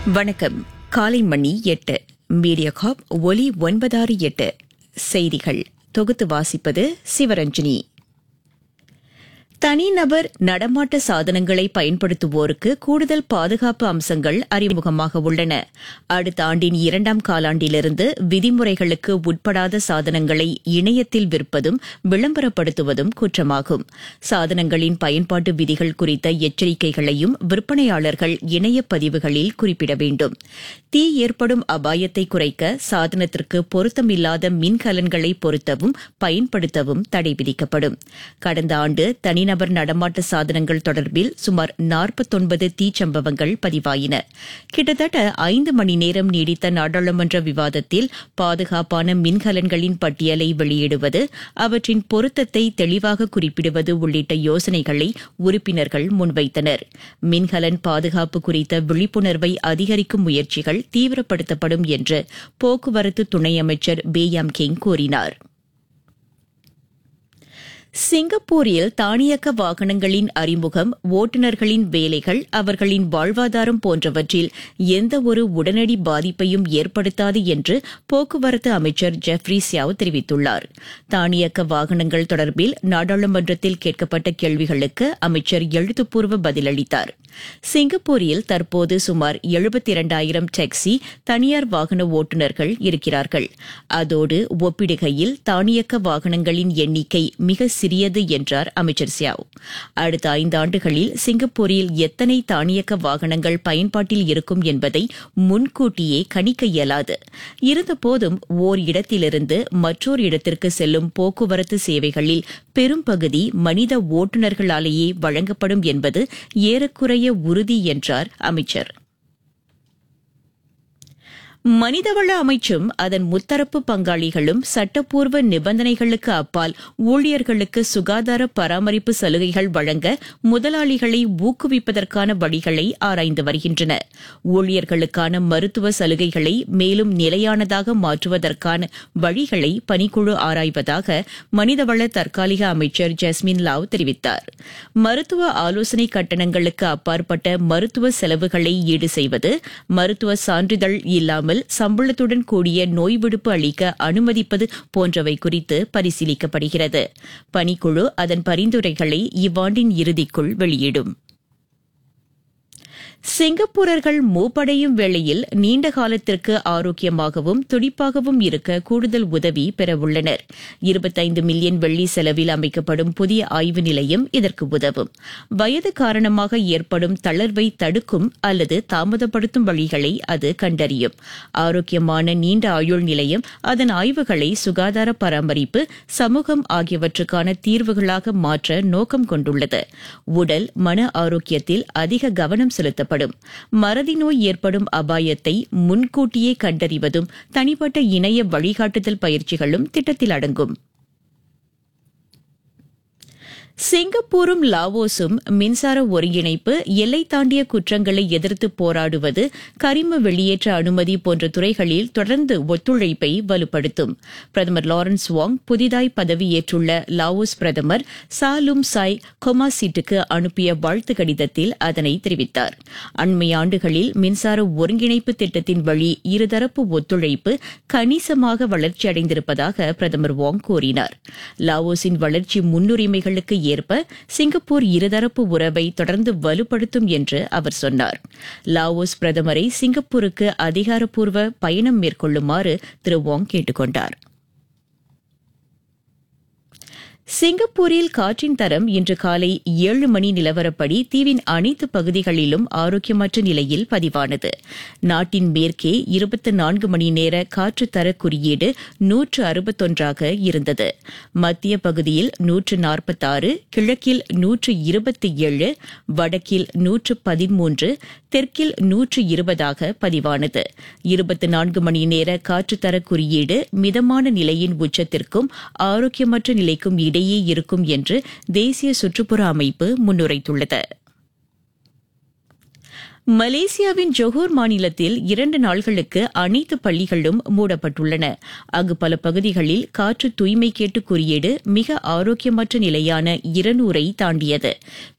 வணக்கம் காலை மணி எட்டு மீடியா காப் ஒலி ஒன்பதாறு எட்டு செய்திகள் தொகுத்து வாசிப்பது சிவரஞ்சனி தனிநபர் நடமாட்ட சாதனங்களை பயன்படுத்துவோருக்கு கூடுதல் பாதுகாப்பு அம்சங்கள் அறிமுகமாக உள்ளன அடுத்த ஆண்டின் இரண்டாம் காலாண்டிலிருந்து விதிமுறைகளுக்கு உட்படாத சாதனங்களை இணையத்தில் விற்பதும் விளம்பரப்படுத்துவதும் குற்றமாகும் சாதனங்களின் பயன்பாட்டு விதிகள் குறித்த எச்சரிக்கைகளையும் விற்பனையாளர்கள் இணைய பதிவுகளில் குறிப்பிட வேண்டும் தீ ஏற்படும் அபாயத்தை குறைக்க சாதனத்திற்கு பொருத்தமில்லாத மின்கலன்களை பொருத்தவும் பயன்படுத்தவும் தடை விதிக்கப்படும் கடந்த ஆண்டு தனிநபர் நடமாட்ட சாதனங்கள் தொடர்பில் சுமார் நாற்பத்தொன்பது தீச்சம்பவங்கள் பதிவாயின கிட்டத்தட்ட ஐந்து மணி நேரம் நீடித்த நாடாளுமன்ற விவாதத்தில் பாதுகாப்பான மின்கலன்களின் பட்டியலை வெளியிடுவது அவற்றின் பொருத்தத்தை தெளிவாக குறிப்பிடுவது உள்ளிட்ட யோசனைகளை உறுப்பினர்கள் முன்வைத்தனர் மின்கலன் பாதுகாப்பு குறித்த விழிப்புணர்வை அதிகரிக்கும் முயற்சிகள் தீவிரப்படுத்தப்படும் என்று போக்குவரத்து துணை அமைச்சர் பேயாம் கிங் கூறினார் சிங்கப்பூரில் தானியக்க வாகனங்களின் அறிமுகம் ஓட்டுநர்களின் வேலைகள் அவர்களின் வாழ்வாதாரம் போன்றவற்றில் எந்த ஒரு உடனடி பாதிப்பையும் ஏற்படுத்தாது என்று போக்குவரத்து அமைச்சர் ஜெஃப்ரி சியாவ் தெரிவித்துள்ளார் தானியக்க வாகனங்கள் தொடர்பில் நாடாளுமன்றத்தில் கேட்கப்பட்ட கேள்விகளுக்கு அமைச்சர் எழுத்துப்பூர்வ பதிலளித்தார் சிங்கப்பூரில் தற்போது சுமார் எழுபத்தி இரண்டாயிரம் டாக்ஸி தனியார் வாகன ஓட்டுநர்கள் இருக்கிறார்கள் அதோடு ஒப்பிடுகையில் தானியக்க வாகனங்களின் எண்ணிக்கை மிக சிறியது என்றார் அமைச்சர் சியாவ் அடுத்த ஐந்தாண்டுகளில் சிங்கப்பூரில் எத்தனை தானியக்க வாகனங்கள் பயன்பாட்டில் இருக்கும் என்பதை முன்கூட்டியே கணிக்க இயலாது இருந்தபோதும் ஓர் இடத்திலிருந்து மற்றொரு இடத்திற்கு செல்லும் போக்குவரத்து சேவைகளில் பெரும்பகுதி மனித ஓட்டுநர்களாலேயே வழங்கப்படும் என்பது ஏறக்குறைய உறுதி என்றார் அமைச்சர் மனிதவள அமைச்சும் அதன் முத்தரப்பு பங்காளிகளும் சட்டப்பூர்வ நிபந்தனைகளுக்கு அப்பால் ஊழியர்களுக்கு சுகாதார பராமரிப்பு சலுகைகள் வழங்க முதலாளிகளை ஊக்குவிப்பதற்கான வழிகளை ஆராய்ந்து வருகின்றன ஊழியர்களுக்கான மருத்துவ சலுகைகளை மேலும் நிலையானதாக மாற்றுவதற்கான வழிகளை பணிக்குழு ஆராய்வதாக மனிதவள தற்காலிக அமைச்சர் ஜஸ்மின் லாவ் தெரிவித்தார் மருத்துவ ஆலோசனை கட்டணங்களுக்கு அப்பாற்பட்ட மருத்துவ செலவுகளை ஈடு செய்வது மருத்துவ சான்றிதழ் இல்லாமல் இல்லாமல் சம்பளத்துடன் கூடிய நோய் விடுப்பு அளிக்க அனுமதிப்பது போன்றவை குறித்து பரிசீலிக்கப்படுகிறது பணிக்குழு அதன் பரிந்துரைகளை இவ்வாண்டின் இறுதிக்குள் வெளியிடும் சிங்கப்பூரர்கள் மூப்படையும் வேளையில் நீண்ட காலத்திற்கு ஆரோக்கியமாகவும் துடிப்பாகவும் இருக்க கூடுதல் உதவி பெறவுள்ளனர் இருபத்தைந்து மில்லியன் வெள்ளி செலவில் அமைக்கப்படும் புதிய ஆய்வு நிலையம் இதற்கு உதவும் வயது காரணமாக ஏற்படும் தளர்வை தடுக்கும் அல்லது தாமதப்படுத்தும் வழிகளை அது கண்டறியும் ஆரோக்கியமான நீண்ட ஆயுள் நிலையம் அதன் ஆய்வுகளை சுகாதார பராமரிப்பு சமூகம் ஆகியவற்றுக்கான தீர்வுகளாக மாற்ற நோக்கம் கொண்டுள்ளது உடல் மன ஆரோக்கியத்தில் அதிக கவனம் செலுத்த ஏற்படும் மறதி நோய் ஏற்படும் அபாயத்தை முன்கூட்டியே கண்டறிவதும் தனிப்பட்ட இணைய வழிகாட்டுதல் பயிற்சிகளும் திட்டத்தில் அடங்கும் சிங்கப்பூரும் லாவோஸும் மின்சார ஒருங்கிணைப்பு எல்லை தாண்டிய குற்றங்களை எதிர்த்து போராடுவது கரிம வெளியேற்ற அனுமதி போன்ற துறைகளில் தொடர்ந்து ஒத்துழைப்பை வலுப்படுத்தும் பிரதமர் லாரன்ஸ் வாங் புதிதாய் பதவியேற்றுள்ள லாவோஸ் பிரதமர் சாலும் சாய் கொமாசிட்டுக்கு அனுப்பிய வாழ்த்து கடிதத்தில் அதனை தெரிவித்தார் அண்மை ஆண்டுகளில் மின்சார ஒருங்கிணைப்பு திட்டத்தின் வழி இருதரப்பு ஒத்துழைப்பு கணிசமாக வளர்ச்சியடைந்திருப்பதாக பிரதமர் வாங் கூறினார் லாவோஸின் வளர்ச்சி முன்னுரிமைகளுக்கு ஏற்ப சிங்கப்பூர் இருதரப்பு உறவை தொடர்ந்து வலுப்படுத்தும் என்று அவர் சொன்னார் லாவோஸ் பிரதமரை சிங்கப்பூருக்கு அதிகாரப்பூர்வ பயணம் மேற்கொள்ளுமாறு திரு வாங் கேட்டுக் கொண்டார் சிங்கப்பூரில் காற்றின் தரம் இன்று காலை ஏழு மணி நிலவரப்படி தீவின் அனைத்து பகுதிகளிலும் ஆரோக்கியமற்ற நிலையில் பதிவானது நாட்டின் மேற்கே இருபத்தி நான்கு மணி நேர காற்று தர குறியீடு நூற்று அறுபத்தொன்றாக இருந்தது மத்திய பகுதியில் நூற்று நாற்பத்தாறு கிழக்கில் நூற்று இருபத்தி ஏழு வடக்கில் நூற்று பதிமூன்று தெற்கில் நூற்று இருபதாக பதிவானது இருபத்தி நான்கு மணி நேர காற்றுத்தர குறியீடு மிதமான நிலையின் உச்சத்திற்கும் ஆரோக்கியமற்ற நிலைக்கும் இடையே இருக்கும் என்று தேசிய சுற்றுப்புற அமைப்பு முன்னுரைத்துள்ளது மலேசியாவின் ஜொஹூர் மாநிலத்தில் இரண்டு நாள்களுக்கு அனைத்து பள்ளிகளும் மூடப்பட்டுள்ளன அங்கு பல பகுதிகளில் காற்று தூய்மை கேட்டு குறியீடு மிக ஆரோக்கியமற்ற நிலையான இருநூறை தாண்டியது